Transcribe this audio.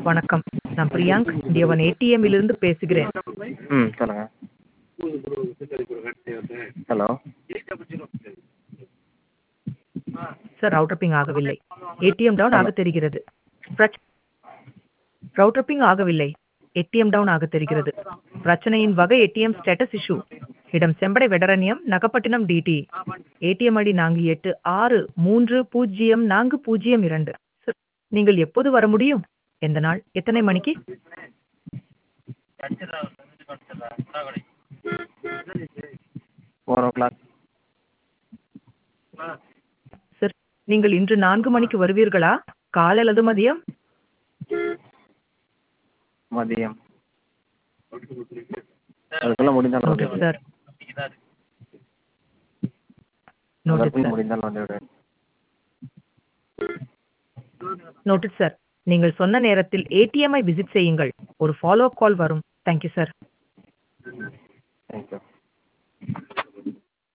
வணக்கம் நான் பிரியாங்க் இந்தியவன் ஏடிஎம்மிலிருந்து பேசுகிறேன் ம் சொல்லுங்கள் ஹலோ சார் ரவுட்டர் பிங் ஆகவில்லை ஏடிஎம் டவுன் ஆக தெரிகிறது பிரச்- ரவுட்டர் பிங் ஆகவில்லை ஏடிஎம் டவுன் ஆக தெரிகிறது பிரச்சனையின் வகை ஏடிஎம் ஸ்டேட்டஸ் இஷ்யூ இடம் செம்படை வெடரனியம் நகப்பட்டினம் டிடி ஏடிஎம் ஐடி நான்கு எட்டு ஆறு மூன்று பூஜ்ஜியம் நான்கு பூஜ்ஜியம் இரண்டு சார், நீங்கள் எப்போது வர முடியும் எந்த நாள் எத்தனை மணிக்கு ஃபோர் ஓ கிளாக் சார் நீங்கள் இன்று நான்கு மணிக்கு வருவீர்களா காலை அல்லது மதியம் மதியம் அதுக்குள்ளே முடிந்தால் வந்து நோட்டீஸ் சார் நோட்டீஸ் அதற்குள் சார் முடிந்தால் வந்து விடுவேன் நோட்டீஸ் சார் நீங்கள் சொன்ன நேரத்தில் ஏடிஎம்ஐ விசிட் செய்யுங்கள் ஒரு ஃபாலோ கால் வரும் தேங்க்யூ சார் தேங்க்யூ